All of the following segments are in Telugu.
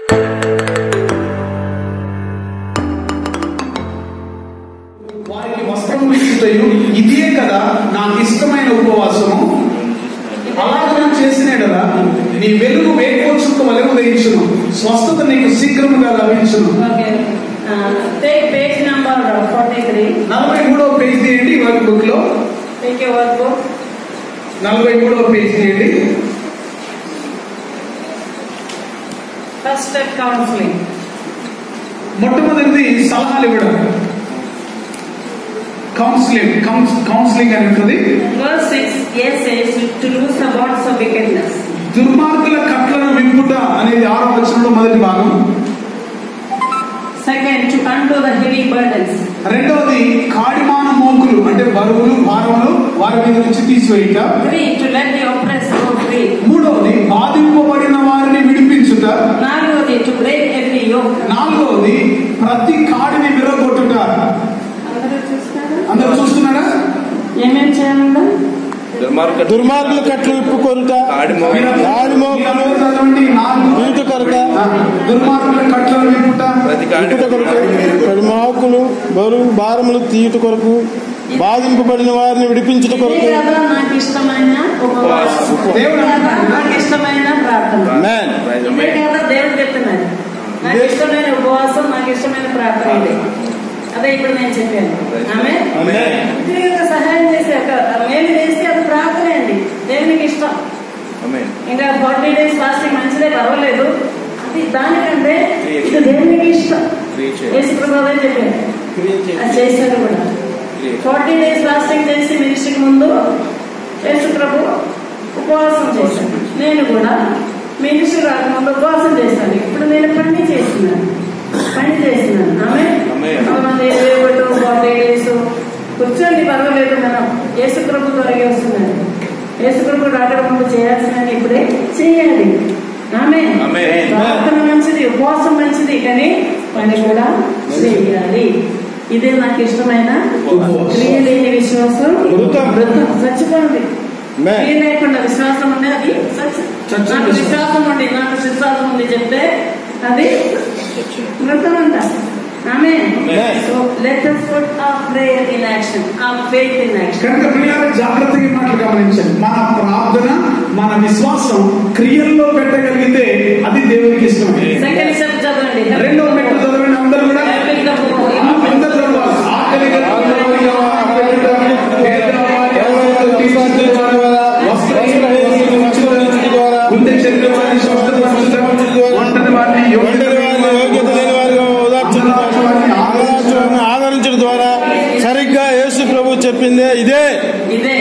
వారికి వస్త్రము ఇచ్చుటయు ఇదే కదా నాకు ఇష్టమైన ఉపవాసము అలాగే చేసిన కదా నీ వెలుగు వేకోచుక్క వలె ఉదయించును స్వస్థత నీకు శీఘ్రముగా లభించును Okay. Uh, take page number uh, 43. నలభై మూడవ పేజ్ తీయండి వర్క్ బుక్ లో Take your workbook. నలభై మూడవ పేజ్ తీయండి First step counseling. మొట్టమొదటిది సలహాలు ఇవ్వడం కౌన్సిలింగ్ కౌన్సిలింగ్ అని ఉంటుంది Verse 6 A says to lose the bonds of wickedness. దుర్మార్గుల కట్లను వింపుట అనేది ఆరో వచనంలో మొదటి భాగం Second, to undo the heavy burdens. రెండవది కాడిమాన మోకులు అంటే బరువులు భారములు వారి మీద నుంచి తీసివేయుట Three, to let the oppressed go free. మూడవది బాధింపబడిన వారిని విడిపించుట నాలుగోది to break every yoke. నాలుగవది ప్రతి కాడిని విరగొట్టుట అందరూ చూస్తారా అందరూ చూస్తున్నారా ఏమేం చేయాలండి దుర్మార్గ దుర్మార్గుల కట్లు విప్పుకొనుట ఆడి మోహన ఆడి మోకులు మీరందరూ చదవండి నాలుగు వీటి కొరక ఆ, దుర్మార్గుల కట్లను విప్పుట ప్రతి కాడి ఇటుట కొరకు కడిమాకులు బరువు భారములు తీయుట కొరకు బాధింపబడిన వారిని విడిపించుట ఇదే కొరకు కదా నాకు ఇష్టమైన ఉపవాసం దేవుడు ఇదే కదా నాకు ఇష్టమైన ప్రార్థన Amen. ఇదే కదా దేవుడు చెప్తున్నారు నాకు ఇష్టమైన ఉపవాసం నాకు ఇష్టమైన ప్రార్థన ఇదే అదే ఇప్పుడు నేను చెప్పాను ఆమె Amen. వ్యక్తిగత సహాయం చేసి ఒక మేలు చేస్తే అది ప్రార్థనే అండి దేవునికి ఇష్టం ఆమేన్ ఇంకా ఫార్టీ డేస్ ఫాస్టింగ్ మంచిదే పర్వాలేదు అది దానికంటే ఇది దేవునికి ఇష్టం క్రియ చేయాలి. యేసు ప్రభు అదే చెప్పారు అది చేశారు కూడా ఫార్టీ డేస్ ఫాస్టింగ్ చేసి మినిస్ట్రీకి ముందు యేసు ప్రభు ఉపవాసం చేశాను నేను కూడా మినిస్ట్రీ రాకముందు ఉపవాసం చేశాను ఇప్పుడు నేను పని చేస్తున్నాను పని చేస్తున్నాను ఆమె ఆమేన్. కొంతమంది ఇరవై ఒకటి ఫార్టీ డేస్ కూర్చోండి పర్వాలేదు మనం యేసు ప్రభు త్వరగా వస్తున్నాడు యేసు ప్రభు రాకడ ముందు చేయాల్సిన ఇప్పుడే చేయాలి ఆమె ఆమేన్. ప్రార్థన మంచిది ఉపవాసం మంచిది కానీ పని కూడా చేయాలి ఇదే నాకు ఇష్టమైన ఉపవాసం. క్రియ లేని విశ్వాసం మృతం. మృతం చచ్చిపోండి Amen. క్రియ లేకుండా విశ్వాసం ఉండే అది సత్యం. చచ్చిన నాకు విశ్వాసం. విశ్వాసం ఉండి నాకు విశ్వాసం ఉంది చెప్తే అది మృతం అంట ఆమె Amen. So let us put our prayer in action our faith in action కనుక ప్రియాలు జాగ్రత్తగా ఈ మాటలు గమనించండి మన ప్రార్థన మన విశ్వాసం క్రియల్లో పెట్టగలిగితే అది దేవునికి ఇష్టమే సెకండ్ స్టెప్ చదవండి రెండో మెట్టు చదవండి అందరూ కూడా Helping the poor. అందరూ చదవాలి. ఆకలి కలిగిన వారికి ఆహారం పెట్టుట, పేదవారి అవసరతలు తీర్చుట, వస్త్రహీనులకు వస్త్రములు ఇచ్చుట, గుండె చెదిరిన వారిని స్వస్థపరచుట, ఒంటరి వారిని ఒంటరి వారిని యోగ్యత లేని వారిగా ఓదార్చడం ఆదరించడం ఆదరించడం ద్వారా సరిగ్గా యేసు ప్రభు చెప్పిందే ఇదే ఇదే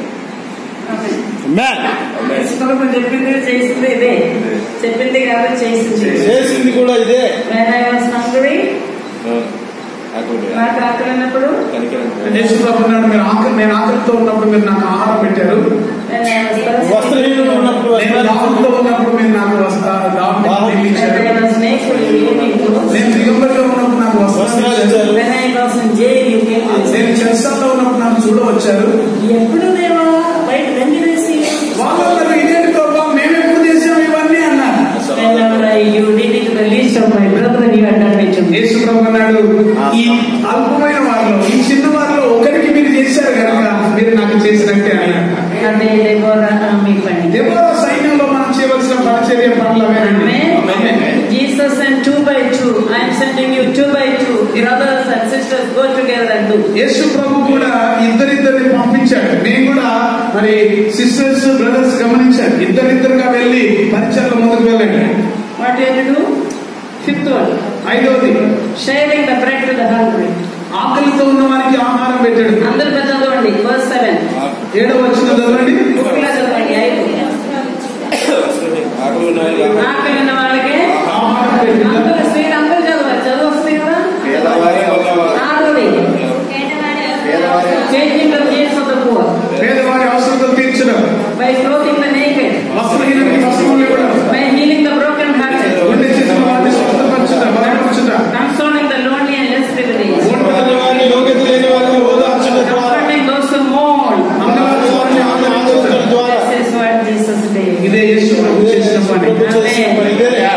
Amen. ప్రభు చెప్పింది చేసింది ఇదే చెప్పింది కాదు చేసింది చేసింది కూడా ఇదే When I was hungry, ఆకుడు నాకు ఆకలి ఉన్నప్పుడు కనికరం యేసు ప్రభు అన్నాడు, మీరు ఆకలి నేను ఆకలితో ఉన్నప్పుడు మీరు నాకు ఆహారం పెట్టారు when I was thirsty, వస్త్రహీనుడు ఉన్నప్పుడు నేను వస్త్రాలు దాహంతో ఉన్నప్పుడు మీరు నాకు వస్తా దాహం దాహం when ఇచ్చారు I was naked, you came to నేను దిగంబరిలో ఉన్నప్పుడు నాకు వస్త్రాలు వస్త్రాలు ఇచ్చారు ఇచ్చారు When I was in jail, you came to నేను చెరసాల్లో ఉన్నప్పుడు నాకు చూడవచ్చారు ఎప్పుడు దేవా బయట వెండి వేసి వాళ్ళు అన్నారు, ఇదేంటి ప్రభా మేము ఎప్పుడు చేసాం ఇవన్నీ అన్నారు Whenever I- you did it to the least of my brethren, you had done it to me. యేసు ప్రభు అన్నాడు ఈ అల్పమైన వారిలో ఈ చిన్న వారిలో ఒకరికి మీరు చేశారు కనుక మీరు నాకు చేసినట్టే అన్నాడు అదే దేవరా మీ పని దేవర సైన్యంలో మనం చేయవలసిన పరిచర్య పనులు అవేనండి Amen. Jesus and two by two. I am sending you two by two. Brothers and sisters, go together and do. యేసు ప్రభు కూడా ఇద్దరిద్దరిని పంపించాడు నేను కూడా మరి సిస్టర్స్ బ్రదర్స్ గమనించాను ఇద్దరిద్దరుగా వెళ్ళి పరిచయలో ముందుకు వెళ్ళండి What do you have to do? Fifth one. ఐదవది Sharing the bread to the hungry. ఆకలితో ఉన్న వారికి ఆహారం పెట్టాడు అందరు పెద్ద చదవండి వర్స్ సెవెన్ ఏడవ వచ్చిన చదవండి బుక్లో చదవండి ఐదు ఆకులు ఉన్నాయి ఆకలి ఉన్న వాళ్ళకి ఆహారం పెట్టాడు అందరూ స్త్రీలు అందరూ చదవాలి చదువు వస్తుంది కదా పేదవారి వల్ల ఆరోది changing the names of the poor పేదవారి అవసరతలు తీర్చడం బై క్లోతింగ్ ద నేకెడ్ వస్త్రహీనునికి వస్త్రములు ఇవ్వడం by healing the broken hearted గుండె చేసిన వారిని స్వస్థపరచుట బలపరచుట consoling the lonely and less privilege ఒంటరి వారిని యోగ్యత లేని వారిని ఓదార్చడం ద్వారా comforting those who mourn. మంగళవారం వారిని ఆదరించడం ఆదరించడం ద్వారా This is what Jesus did. ఇదే యేసు ప్రభు చేసిన పని ప్రభు చేసిన పని ఇదే.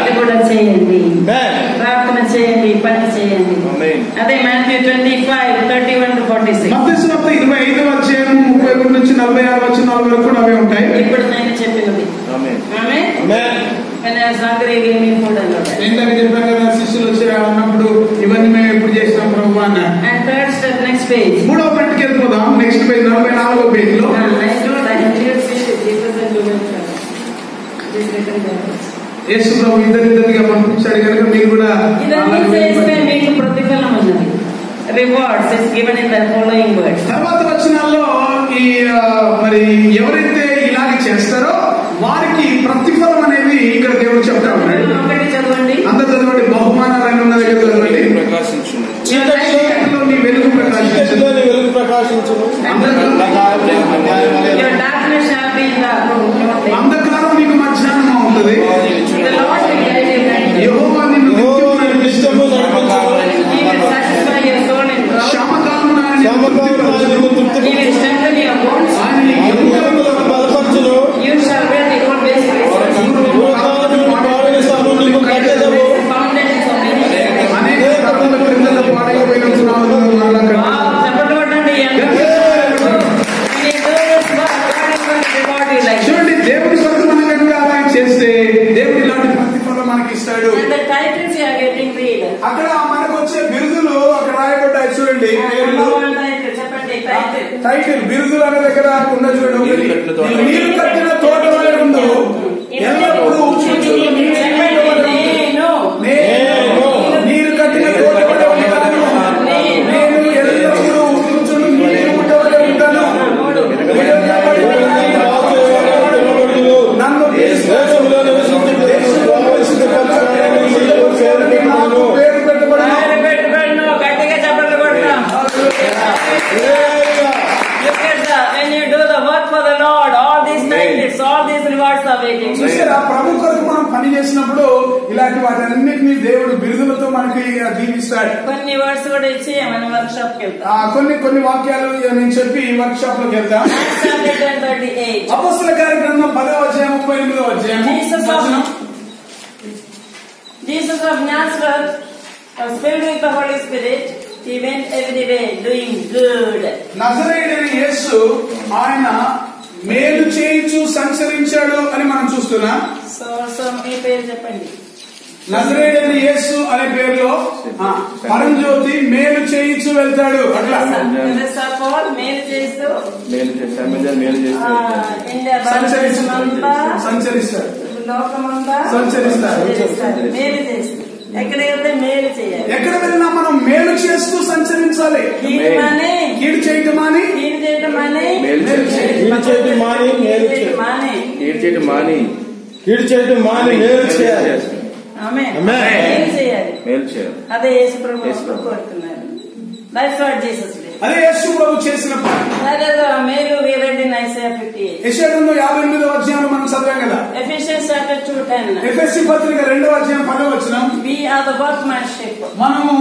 అదే Matthew twenty five thirty one to forty six మత్స్సు వార్త ఇరవై ఐదవ అధ్యాయం ముప్పై ఒకటి నుంచి నలభై ఆరు వచనాల వరకు కూడా అవే ఉంటాయి ఇప్పుడు నేను చెప్పినది Amen. ఆమె Amen. when I was hungry, give me food అన్నాడు. ఇందాక చెప్పాను కదా శిష్యులు వచ్చి అన్నప్పుడు ఇవన్నీ మేము ఎప్పుడు చేసినాం ప్రభు అన్న And third step, next page. మూడవ పెట్టికి వెళ్ళిపోదాం నెక్స్ట్ పేజ్ నలభై నాలుగో పేజ్ లో Ah, I told I have clear see it. Jesus and human child. This written there. యేసు ప్రభు ఇద్దరిద్దరిగా పంపించాడు కనుక మీరు కూడా ఇవన్నీ చేస్తే మీకు ప్రతిఫలం ఉన్నది rewards is given in the following words తర్వాత వచనాల్లో ఈ ఆ, మరి ఎవరైతే ఇలాగ చేస్తారో వారికి ప్రతిఫలం అనేది ఇక్కడ దేవుడు చెప్తా ఉన్నాడు ఒకటి చదవండి అందరు చదవండి బహుమానాలు ఉన్న దగ్గర చదవండి ప్రకాశించును చీకటిలో నీ వెలుగు ప్రకాశించదు చీకటిలో నీ వెలుగు ప్రకాశించును Your darkness shall be in the అంధకారం నీకు మధ్యాహ్నం అవుతుంది The Lord will guide you right. యెహోవా నిన్ను యెహోవా నిత్యము నిన్ను నిత్యము నడిపించును. He will satisfy your soul in drought. శ్యామకాలమున ఆయన నిన్ను శ్యామకాలమున ఆయన నిన్ను తృప్తిపరచును. He will strengthen your bones. ఆయన నీ ఎముకలను బలపరచును You shall build the old base places. పూర్వకాలము పాడిన స్థలము నీకు కట్టెదవు Foundations of many shepherds. అనేక తరముల క్రిందల పాడైపోయిన పునాదులు మరలా కట్టాడు. Wow, చప్పట్లు కొట్టండి. When you do this work, God is going to reward you like that. చూడండి దేవుడి కొరకు మనం కనుక అలా చేస్తే దేవుడు ఇలాంటి ప్రతిఫలం మనకి ఇస్తాడు And the titles you are getting read. అక్కడ మనకు వచ్చే బిరుదులు అక్కడ రాయబడ్డాయి చూడండి పేర్లు Number one title, చెప్పండి title. టైటిల్ బిరుదులు అనే దగ్గర ఉన్న చూడండి ఒకటి. నీరు కట్టిన తోట. నీరు కట్టిన తోట వలె ఉండు ఎల్లప్పుడూ చెప్పండి, నేను నేను నీరు కట్టిన తోట వలె ఉంటాను నేను ఎల్లప్పుడూ కూర్చుని నీరు ఊట వలె ఉంటాను నన్ను దేశంలో నివసించు దేశంలో పరిశుద్ధపరచడానికి నీకు పేరు నాకు పెట్టుకొను. పేరు పెట్టబడిన ఆయన పెట్టుబడిను గట్టిగా చప్పట్లు కొడతాం హల్లెలూయా. Look at that. When you do the work for the Lord, all these titles, all these rewards are waiting. చూసారా ప్రభు కొరకు మనం పని చేసినప్పుడు ఇలాంటి వాటన్నిటిని దేవుడు బిరుదులతో మనకి దీవిస్తాడు కొన్ని వర్డ్స్ కూడా ఇచ్చి మనం వర్క్ షాప్ కి వెళ్తాం ఆ, కొన్ని కొన్ని వాక్యాలు నేను చెప్పి వర్క్ షాప్ లోకి వెళ్తాం థర్టీ ఎయిట్ అపస్తుల కార్యక్రమం పదవ అధ్యాయం ముప్పై ఎనిమిదో అధ్యాయం Jesus వచనం. of Jesus of Nazareth was filled with the Holy Spirit. He went everywhere doing good. నజరేయుడైన యేసు ఆయన మేలు చేయించు సంచరించాడు అని మనం చూస్తున్నాం సో సో మీ పేరు చెప్పండి నజరేయుడైన యేసు అనే పేరులో ఆ, పరంజ్యోతి మేలు చేయించు వెళ్తాడు అట్లా పాల్ మేలు చేస్తూ మేలు చేసి అమెజాన్ మేలు ఆ, చేసి ఇండియా భారతదేశమంతా సంచరిస్తాడు లోకమంతా సంచరిస్తారు. సంచరిస్తారు. మేలు చేస్తూ ఎక్కడికి వెళ్తే మేలు చేయాలి ఎక్కడ వెళ్ళినా మనం మేలు చేస్తూ సంచరించాలి కీడు మానే కీడు చేయటం అని కీడు చేయటం మానే మేలు చేసి కీడు చేయటం మాని మేలు చేయాలి. మానే ఏడు చేయడం మాని కీడు చేయటం మాని మేలు చేయాలి ఆమె Amen. మేలు చేయాలి మేలు చేయాలి అదే యేసు ప్రభు యేసు ప్రభు. కోరుతున్నారు దట్స్ వాట్ జీసస్ అదే యేసు ప్రభు చేసిన పని అదే మేలు we read in Isaiah 58 యశాగ్రంథం యాభై ఎనిమిదో అధ్యాయంలో మనం చదివాం కదా Ephesians chapter 2 10 ఎఫ్ఎస్సి పత్రిక రెండవ అధ్యాయం పదవ వచ్చినాం we are the workmanship మనము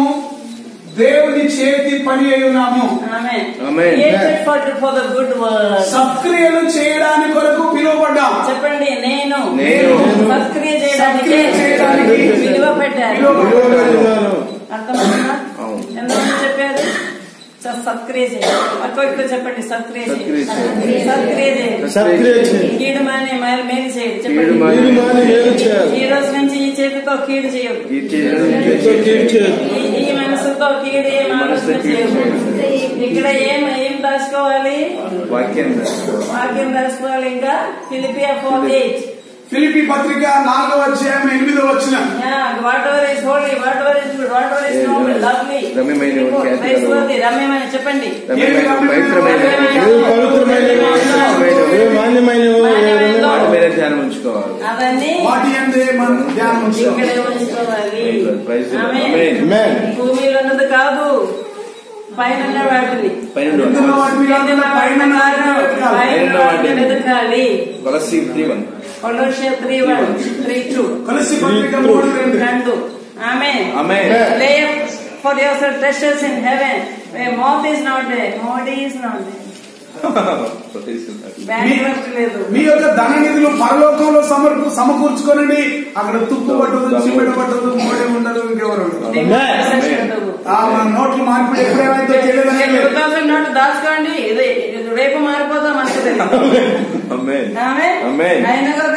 దేవుని చేతి పని అయి ఉన్నాము Amen. Amen. Created for, for the good work. సత్క్రియలు చేయడానికి కొరకు పిలువబడ్డాం చెప్పండి నేను నేను సత్క్రియ చేయడానికి సత్క్రియ చేయడానికి విలువ పెట్టారు విలువబడినాను. అర్థమైందా అవును. ఎంతమంది చెప్పారు స- సత్క్రియ చేయాలి అక్క ఇక్కడ చెప్పండి సత్క్రియ సత్క్రియ చేయాలి చేయాలి. సత్క్రియ చేయాలి సత్క్రియ చేయాలి. కీడు మానే మేలు మేలు చేయాలి కీడు చెప్పండి మాని కీడు మాని మేలు చేయాలి ఈ రోజు నుంచి ఈ చేతితో కీడు చేయొద్దు ఈ చేయడం ఎంతో కీడు చేయాలి ఈ- ఈ మనసుతో కీడు ఏం ఆలోచన చేయకూడదు ఇక్కడ ఏం ఏం దాచుకోవాలి వాక్యం వాక్యం దాచుకోవాలి ఇంకా ఫిలిపియా ఫోర్ ఎయిట్ ఫిలిపి పత్రిక నాలుగో అధ్యాయం ఎనిమిదో వచ్చిన whatever is holy whatever is good whatever is noble lovely రమ్యమైన ఖ్యాతి ప్రైస్వర్ది రమ్యమైన చెప్పండి పవిత్రమైన ఏవి పవిత్రమైనవి ఏవి మాన్యమైనవి ఏవి వాటి మీద ధ్యానం ఉంచుకోవాలి అవన్నీ వాటి అందే మనం ధ్యానం ఉంచుతాం. ఇక్కడే ఉంచుకోవాలి Praise the Lord. Amen. Amen. Amen. భూమిలో ఉన్నది కాదు పైన ఉన్న వాటిని పైన కింద వాటి మీద కింద ఉన్న పైన వాటిని కాదు, వెతకాలి. పైన ఉన్న వాటిని వెతకాలి కొలసి త్రీ వన్ కొలోషియా త్రీ వన్ త్రీ టూ కొలసి పత్రిక మూడు రెండు రెండు ఆమె Amen. Lay up for yourself treasures in heaven, where moth is not there, mold is not there. Bankrupt లేదు. మీ యొక్క ధన నిధులు పరలోకంలో సమర్పు సమకూర్చుకోనండి అక్కడ తుప్పు పట్టదు చిమ్మెడ పట్టదు మోడే ఉండదు ఇంకెవరు ఉండదు Depression ఉండదు. ఆ మన నోట్లు మార్పిడి ఎప్పుడు ఏమైతే తెలియదని టూ థౌసండ్ నోట్ దాచుకోండి ఇది ఇది రేపు మారిపోతా మనకు తెలియదు Amen. ఆమె Amen. ఆయన ఒక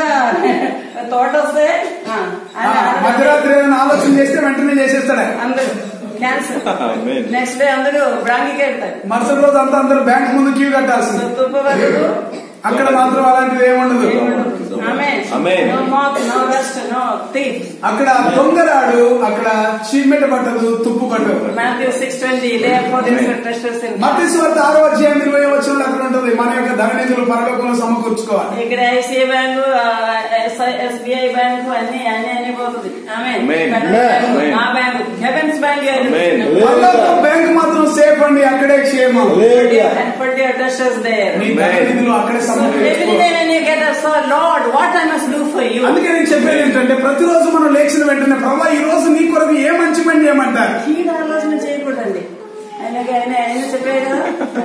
తోట వస్తే ఆ, ఆయన మధ్యరాత్రి ఏదైనా ఆలోచన చేస్తే వెంటనే చేసేస్తాడు ఆయన. అందరూ క్యాన్సర్ Amen. నెక్స్ట్ డే అందరూ బ్రాంగికి వెళ్తారు మరుసటి రోజు అంతా అందరూ బ్యాంక్ ముందు క్యూ కట్టాల్సింది తుప్పు వరకు అక్కడ మాత్రం అలాంటిది ఏముండదు ఆమె Amen. No moth no rust no thief అక్కడ దొంగరాడు అక్కడ చీమెట పట్టదు తుప్పు పట్టదు Matthew six twenty lay for treasures in మతేశ్వర ఆరో అధ్యాయం ఇరవై వచ్చిన అక్కడ ఉంటుంది మన యొక్క ధననిధులు పరలోకంలో సమకూర్చుకోవాలి ఇక్కడ ఐసిఐ బ్యాంకు ఎస్బీఐ బ్యాంకు అన్ని అన్ని అన్ని పోతుంది ఆమె Amen. Amen. ఆ బ్యాంకు హెవెన్స్ బ్యాంక్ Amen. పరలోకం బ్యాంక్ మాత్రం సేఫ్ అండి అక్కడే క్షేమం హల్లెలూయా. and put your treasures there. Me Amen. ధననిధులు అక్కడే So every సమకూర్చుకోవాలి day when you get up, so Lord, what I must do for you? అందుకే నేను చెప్పేది ఏంటంటే ప్రతిరోజు మనం లేచిన వెంటనే ప్రభా ఈ రోజు నీ కొరకు ఏ మంచి పని చేయమంటారు కీడు ఆలోచన చేయకూడదండి ఆయనకి ఆయన ఆయన చెప్పారు కదా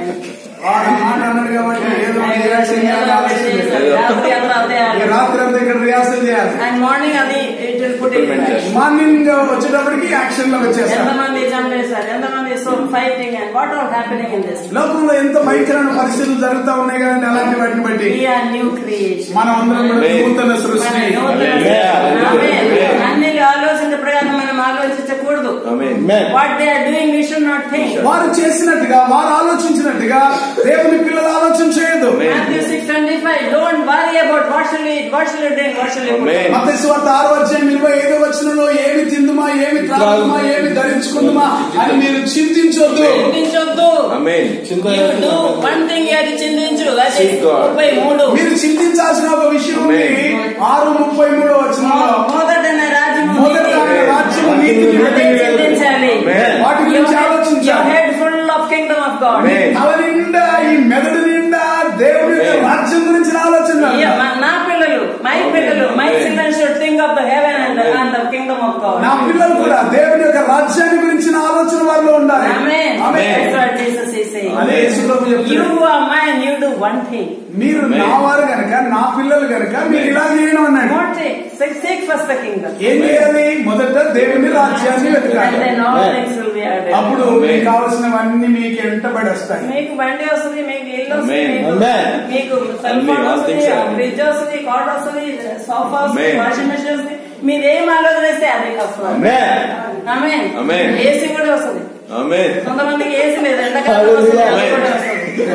వాడు మాట అన్నాడు కాబట్టి ఏదో ఒకటి ఆయన రియాక్షన్ చేయాలి, ఆలోచన చేయాలి. రాత్రి అంతా అదే ఈ రాత్రి అంతా ఇక్కడ రిహార్సల్ చేయాలి అండ్ మార్నింగ్ అది it will put it Implement morning వచ్చేటప్పటికి యాక్షన్ లో వచ్చేస్తారు ఎంతమంది చంపేశారు ఎంతమంది so fighting and what are happening in this లోకంలో ఎంతో భయంకరమైన పరిస్థితులు జరుగుతా ఉన్నాయి కదండి అలాంటి వాటిని బట్టి We are new creation. మనం అందరం కూడా Amen. నూతన సృష్టి మన నూతన Amen. Amen. అన్ని ఆలోచన ప్రకారం మనం ఆలోచించకూడదు Amen. Amen. What they are doing we should not think వారు చేసినట్టుగా వారు ఆలోచించినట్టుగా దేవుని పిల్లలు ఆలోచన చేయదు Amen. Matthew 6:25 Don't worry about what shall we eat, what shall we drink, what shall we put Amen. on. మత స్వార్థ ఆరు అధ్యాయం ఇరవై ఐదో వచనంలో ఏమి తిందుమా ఏమి త్రాగుమా ఏమి ధరించుకుందుమా అని మీరు చింతించొద్దు చింతించొద్దు Amen. You do one thing you have to చింతించు అది Seek God. ముప్పై మూడు మీరు చింతించాల్సిన ఒక విషయం ఉంది Amen. ఆరు ముప్పై మూడో వచనంలో మొదట నా రాజ్యము మొదట ఆయన రాజ్యము నీతిని అదే చింతించాలి Amen. వాటి గురించి ఆలోచించాలి head full of kingdom of God Amen. తల నిండా ఈ మెదడు నిండా దేవుడి యొక్క Amen. రాజ్యం గురించి ఆలోచన నా పిల్లలు మై పిల్లలు my Amen. Children should think of the heaven and and the kingdom of God నా పిల్లలు కూడా దేవుని యొక్క రాజ్యాన్ని గురించిన ఆలోచన వారిలో ఉండాలి Amen. Amen. That's what Jesus is saying. అదే యేసుప్రభు You చెప్తున్నాడు are mine, you do one thing. మీరు Amen. నా వారు గనక నా పిల్లలు గనక మీరు ఇలా చేయడం అన్నాడు What take? Seek seek first the kingdom. ఏం చేయాలి మొదట దేవుని రాజ్యాన్ని And వెతకాలి then all Amen. things will be added. అప్పుడు Amen. మీకు కావలసినవన్నీ మీకు వెంటబడి వస్తాయి మీకు బండి వస్తుంది మీకు ఇల్లు వస్తుంది Amen. మీకు- Amen. మీకు సెల్ అన్ని ఫోన్ all వస్తుంది things are- ఫ్రిడ్జ్ వస్తుంది కార్డ్ వస్తుంది సోఫా వస్తుంది Amen. వాషింగ్ మెషిన్ వస్తుంది మీరు ఏం ఆలోచన చేస్తే అదే వస్తుంది Amen. ఆమె Amen. ఏసీ కూడా వస్తుంది Amen. కొంతమందికి ఏసీ లేదు ఎండాకాలం Hallelujah. వస్తుంది, అది కూడా వస్తుంది.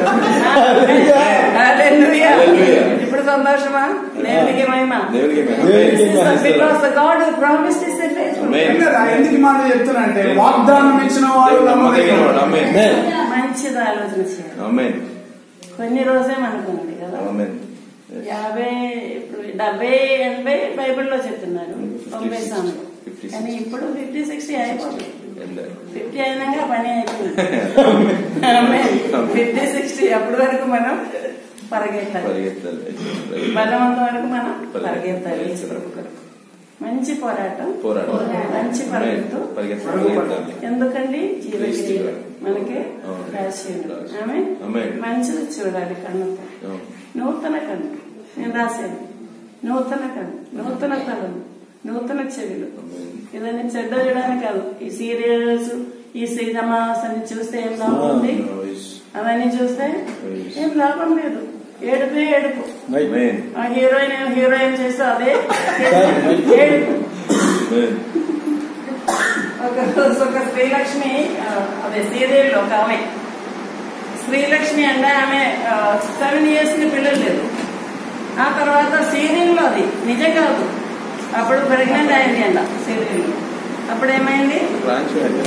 Hallelujah. Hallelujah. ఇప్పుడు సంతోషమా దేవునికి మహిమ దేవునికి మహిమ. దేవునికి Amen. Because the God who promised is faithful. Amen. కదా, ఎందుకు మాట చెప్తున్నా అంటే వాగ్దానం ఇచ్చిన వాడు నమ్మదగిన వాడు. నమ్మదగిన Amen. మంచిది ఆలోచన చేయాలి Amen. కొన్ని రోజే మనకుంది కదా Amen. Yes. యాభై ఇప్పుడు డెబ్బై ఎనభై బైబిల్లో చెప్తున్నారు తొంభై సార్లు 50, కానీ ఇప్పుడు ఫిఫ్టీ సిక్స్టీ అయిపోతుంది And, uh, ఫిఫ్టీ అయినాక పని అయిపోయింది ఫిఫ్టీ సిక్స్టీ అప్పటి వరకు మనం పరిగెత్తాలి పరిగెత్తాలి. బలవంతం వరకు మనం పరిగెత్తాలి యేసు ప్రభు కొరకు. మంచి పోరాటం పోరాటం. మంచి పరిగెత్తు పరిగెత్తాలి. పరిగెత్తాలి. ఎందుకండి జీవక్రియలు మనకి అవును. రాసి రాసి. ఆమె Amen. మంచిది చూడాలి కన్నుతో అవును. నూతన కన్ను నేను రాశాను నూతన కన్ను నూతన తలను నూతన చెవులు ఇదని చెడ్డ చూడడానికి కాదు ఈ సీరియల్స్ ఈ సినిమాస్ అన్ని చూస్తే ఏం లాభం ఉంది Oh, yes. అవన్నీ చూస్తే ఏం లాభం లేదు ఏడుపే ఏడుపు Amen. ఆ హీరోయిన్ హీరోయిన్ చేస్తే అదే ఏడుపు Amen. ఒక రోజు ఒక శ్రీలక్ష్మి ఆ, అదే సీరియల్ ఒక ఆమె శ్రీలక్ష్మి అంటే ఆమె సెవెన్ ఇయర్స్ కి పిల్లలు లేదు ఆ తర్వాత సీరియల్లో అది నిజం కాదు అప్పుడు ప్రెగ్నెంట్ అయింది అంట సీరియల్ అప్పుడు ఏమైంది Branch వెళ్ళాలి.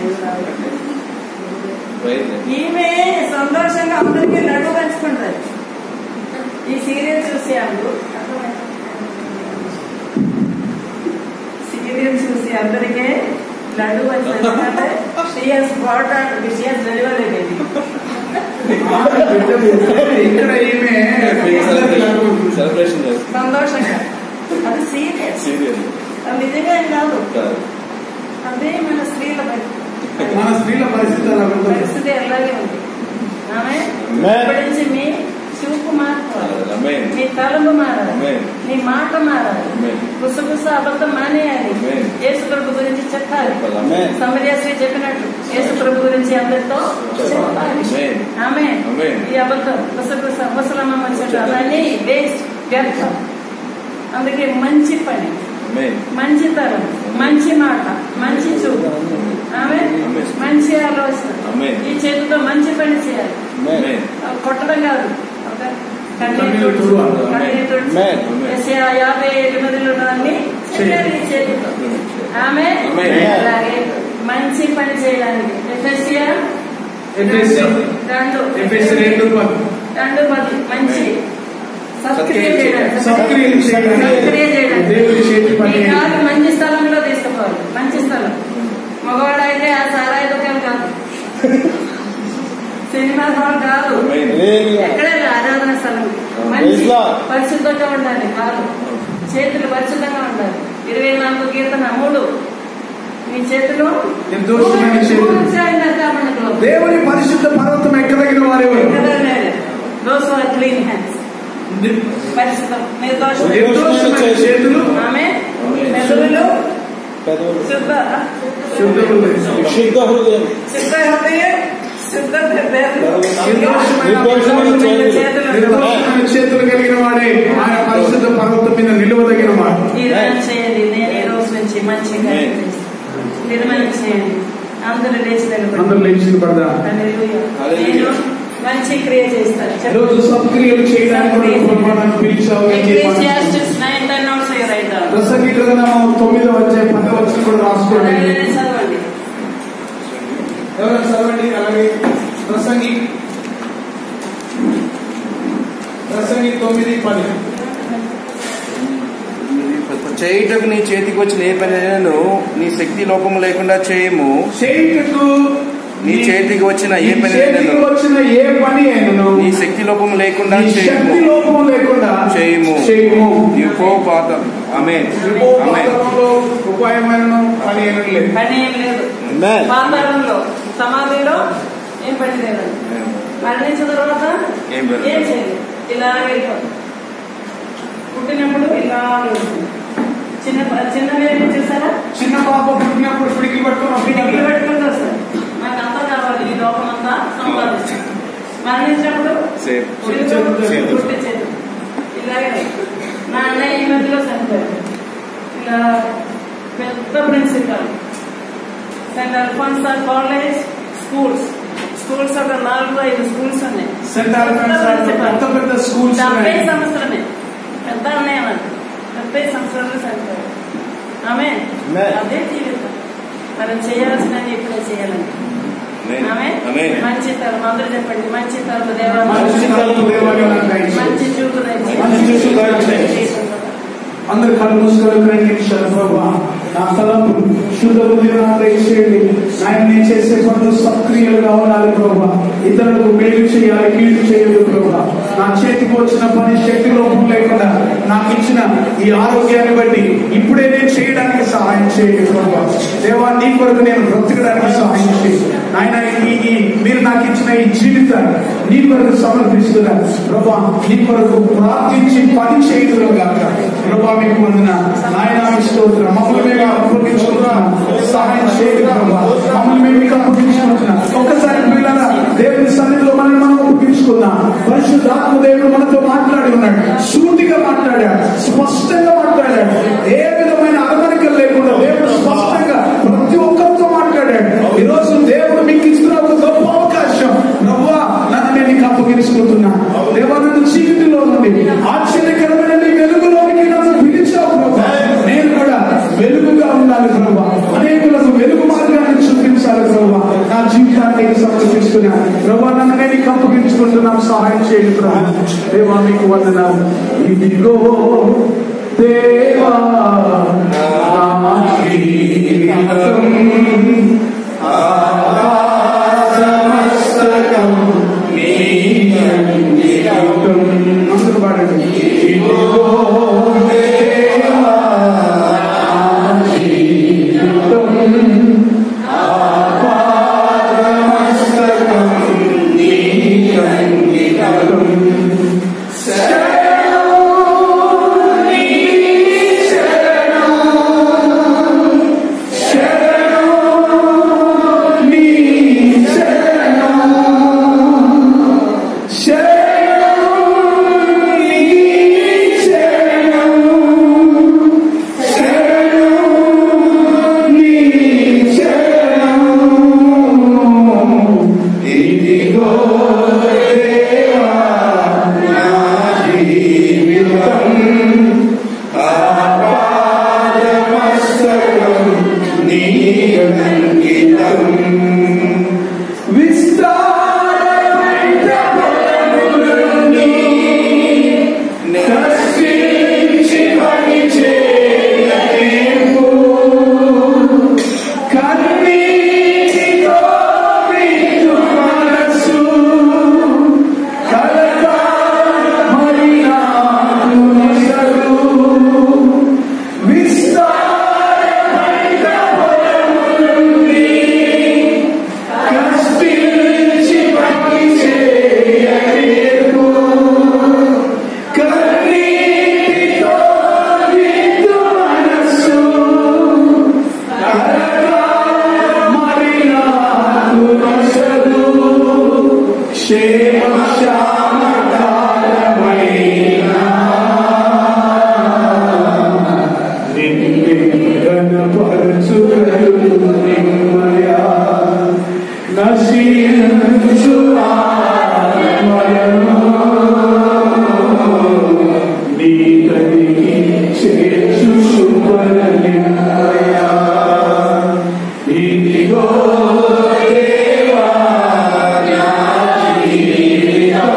Right. ఈమె సంతోషంగా అందరికీ లడ్డు పంచుకుంటారు ఈ సీరియల్ చూసి అందరూ సీరియల్ చూసి అందరికీ లడ్డు పంచుతారు ఎందుకంటే షియస్ బాట్ షియస్ డెలివరీ బేబీ ఇక్కడ ఈమె Celebration చేస్తాం. సంతోషంగా అది సీరియస్ Serial. అది నిజంగా ఏం కాదు కాదు. అదే మన స్త్రీల పరిస్థితి మన స్త్రీల పరిస్థితి అలా ఉంటుంది పరిస్థితి అలాగే ఉంది ఆమె Amen. ఇప్పటి నుంచి మీ చూపు మారుకోవాలి Amen. నీ తలంపు మారాలి Amen. నీ మాట మారాలి Amen. గుసగుస అబద్ధం మానేయాలి Amen. యేసు ప్రభు గురించి చెప్పాలి చెప్పాలి. Amen. సమర్యాశ్రీ చెప్పినట్టు యేసు ప్రభు గురించి అందరితో చెప్పాలి Amen. ఆమె Amen. ఈ అబద్ధం గుసగుస ముసలమ్మ వచ్చాడు అవన్నీ వేస్ట్ వ్యర్థం అందుకే మంచి పని Amen. మంచి తరం మంచి మాట మంచి చూపు ఆమె Amen. మంచి ఆలోచన Amen. ఈ చేతితో మంచి పని చేయాలి Amen. కొట్టడం కాదు ఒక కన్నీరు కన్నీరు తుడుచు, తుడవాలి. కన్నీరు తుడుచు. Amen. యెషయా యాభై ఎనిమిదిలో ఉన్నవన్నీ చేయాలి ఈ చేతితో ఆమె Amen. అలాగే మంచి పని చేయడానికి ఎఫ్ఎస్సియా ఎఫెసీ రెండు ఎఫెసీ రెండు పది. రెండు పది మంచి సత్క్రియ చేయడానికి సత్క్రియలు చేయడానికి సత్క్రియ చేయడానికి దేవుడి చేతి పని ఈ కాలు మంచి స్థలంలో తీసుకోవాలి మంచి స్థలం మగవాడు అయితే ఆ సారాయి దుకాణం కాదు సినిమా హాల్ కాదు Amen. Hallelujah. ఎక్కడే ఆరాధన స్థలం మంచి Praise Lord. పరిశుద్ధంగా ఉండాలి కాదు చేతులు పరిశుద్ధంగా ఉండాలి ఇరవై నాలుగు కీర్తన మూడు మీ చేతులు నిర్దోషమైన చేతులు. చేతులు దేవుని పరిశుద్ధ పర్వతం ఎక్కదగిన వారెవరు దోస్ ఆర్ క్లీన్ హ్యాండ్స్ పరిశుద్ధం నిర్దోషం నిర్దోషమైన చేతులు ఆమె మెదడులు పెదవులు. శుద్ధ శుద్ధ హృదయం. శుద్ధ హృదయం శుద్ధ హృదయం శుద్ధ హృదయం నిర్దోషమైన చేతులు నిర్దోషమైన చేతులు కలిగిన వాడే ఆయన పరిశుద్ధ పర్వతం మీద నిలువదగిన వాడు తీర్మానం చేయండి నేను ఈ రోజు నుంచి మంచి కార్యం చేస్తాను. తీర్మానం చేయండి అందరూ లేచి అందరూ నిలబడి లేచి పడదా నేను మంచి క్రియ చేస్తాను చెప్పండి. ఈరోజు సత్క్రియలు చేయడానికి కూడా ప్రభావాన్ని పిలిచావు అని చెప్పి Ecclesiastes 9, 10 also you write down. ప్రసంగి గ్రంథము తొమ్మిదో వచ్చే పద వచ్చి కూడా రాసుకోండి అలాగే చదవండి ఎవరైనా చదవండి అలాగే ప్రసంగి ప్రసంగి తొమ్మిది పది చేయుటకు నీ చేతికి వచ్చిన ఏ పనినైనాను నీ శక్తి లోపము లేకుండా చేయము చేయుటకు నీ చేతికి వచ్చిన ఏ నీ పని చేతికి అయినను వచ్చిన ఏ పని అయినను నీ శక్తి లోపము లేకుండా నీ చేయము శక్తి లోపం లేకుండా చేయము. చేయము నీ పో పాత ఆమె యుగో పాతాళంలో ఉపాయమైన పని అయిన లేదు పని ఏం లేదు Amen. పాతాళంలో సమాధిలో ఏం పని లేదు మరణించిన తర్వాత ఏం లేదు. ఏం చేయలేదు ఇలా వెళ్ళిపోతుంది పుట్టినప్పుడు ఇలా వెళ్తుంది. చిన్న చిన్న వేలు చేశారా చిన్న పాప పుట్టినప్పుడు పిడికి పట్టుకుని పిడికిలు అప్పుడు పెట్టుకుంటూ వస్తారు నాకు అంతా కావాలి ఈ లోకం అంతా సంపాదించాలి మరణించినప్పుడు సేమ్. పుట్టి సేమ్. పుట్టి చేతులు ఇలాగే నా అన్నయ్య ఈ మధ్యలో చనిపోయాడు ఇలా పెద్ద principal saint Alphonsa college schools schools ఒక నాలుగు ఐదు స్కూల్స్ ఉన్నాయి సెంట్ ఆల్ఫాన్స్ పెద్ద పెద్ద స్కూల్స్ డెబ్బై ఉన్నాయి సంవత్సరమే పెద్ద అన్నయ్య అన్నట్టు డెబ్బై సంవత్సరాలు చనిపోయాడు ఆమె Amen. అదే జీవితం మనం చేయాల్సిన ఇప్పుడే చేయాలండి ఆమె ఆమె మంచి తరం అందరూ చెప్పండి మంచి తరం దేవా మంచి తరపు దేవాలయం నాకు దయచేయి. మంచి చూపు దయచేయి. మంచి చూపు దయచేయి. అందరు కళ్ళు మూసుకొని రెండు నిమిషాలు ప్రభా నా తలంపు శుద్ధ బుద్ధి నాకు దయచేయండి ఆయన నేను చేసే పనులు సక్రియలుగా ఉండాలి ప్రభా ఇతరులకు మేలు చేయాలి కీడు చేయదు ప్రభా నా చేతికి వచ్చిన పని శక్తి లోపం లేకుండా నాకు ఇచ్చిన ఈ ఆరోగ్యాన్ని బట్టి ఇప్పుడే నేను చేయడానికి సహాయం చేయండి ప్రభా దేవా నీ కొరకు నేను బ్రతకడానికి సహాయం చేయండి నాయన ఈ ఈ మీరు నాకు ఇచ్చిన ఈ జీవితాన్ని నీ కొరకు సమర్పిస్తున్నా ప్రభా నీ కొరకు ప్రార్థించి పని చేయదురు గాక ప్రభా మీకు వందన నాయన మీ స్తోత్రం మమ్మల్ని మేము అప్పగించుకుంటున్నాం సహాయం చేయండి ప్రభా మమ్మల్ని మేము మీకు అప్పగించుకుంటున్నాం ఒక్కసారి పిల్లల దేవుని సన్నిధిలో మనం మనం అప్పగించుకుందాం పరిశుద్ధాత్మ దేవుడు మనతో మాట్లాడి ఉన్నాడు సూటిగా మాట్లాడాడు స్పష్టంగా మాట్లాడాడు ఏ విధమైన అరమరికలు లేకుండా దేవుడు స్పష్టంగా ప్రతి ఒక్కరితో మాట్లాడాడు ఈ రోజు దేవుడు మీకు ఇస్తున్న ఒక గొప్ప అవకాశం ప్రభా నన్ను నేను నీకు అప్పగించుకుంటున్నా దేవా నన్ను చీకటిలో నుండి ఆశ్చర్యకరమైన నీ వెలుగులోనికి నన్ను పిలిచావు ప్రభా నేను కూడా వెలుగుగా ఉండాలి ప్రభా అనేకులకు వెలుగు మార్గాన్ని చూపించాలి ప్రభా నా జీవితాన్ని నీకు సమర్పిస్తున్నా ప్రభా నన్ను నేను నీకు అప్పగించుకుంటున్నాను సహాయం చేయండి ప్రభా దేవా మీకు వందనాలు ఇదిగో దేవా నా జీవితం ఆరాధనస్తకం నీ అంకితం. అందరూ పాడండి. ఇదిగో దేవా నా జీవితం ఆపాదమస్తకం నీ అంకితం. శరణు నీ శరణు శరణు సంఘం విస్తారమైన పొలముల నుండి కష్టించి పని చేయలేము. కన్నీటితో విందు మనసు కలత మరి నాకు నొసలు. విస్తారమైన పొలముల నుండి కష్టించి పని చేయలేము. కన్నీటితో విందు మనసు కలత మరి నాకు నొసలు. క్షేమ శ్యామకాలమైన నిన్నే ఘనపరచుటకు నిమ్మయా నశించు ఆత్మలను నీ కడిగి చేసు శుభ్రనిమ్మయా ఇదిగో దేవా నా జీవితం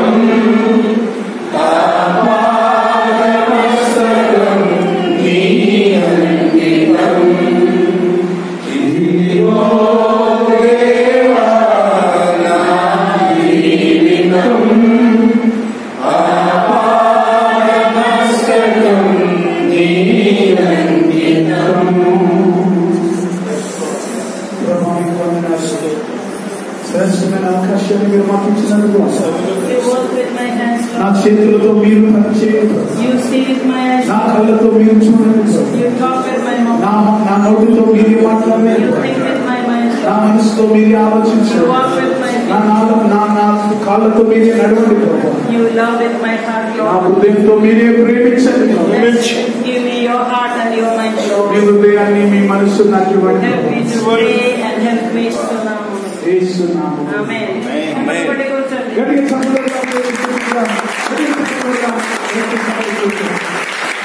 ఆపాదమస్తకం నీ అంకితం ఇదిగో దేవా నా జీవితం ఆపాదమస్తకం నీ అంకితం శ్రేష్టమైన అవకాశాన్ని మీరు మాకు ఇచ్చినందుకు You work with my hands, నా Lord. చేతులతో మీరు పని చేయదు You see with my eyes. నా కళ్ళతో మీరు చూడండి You talk with my నా mouth. నా నోటితో మీరు You మాట్లాడలేదు think with my mind. నా మనసుతో మీరు You ఆలోచించారు walk with my నా feet. నాలో నా నా కాళ్ళతో మీరే నడవండి ప్రభు You love with my heart, నా Lord. హృదయంతో మీరే ప్రేమించండి ప్రభు. Yes. Give me your heart and your mind, me Lord. హృదయాన్ని మీ మనసు నాకు ఇవ్వండి Help me to pray and help me to know. యేసు నామములో. Amen. Amen. Everybody go to గట్టిగా చప్పట్లు కొడదాం. గట్టిగా చప్పట్లు కొడదాం. గట్టిగా చప్పట్లు కొడదాం.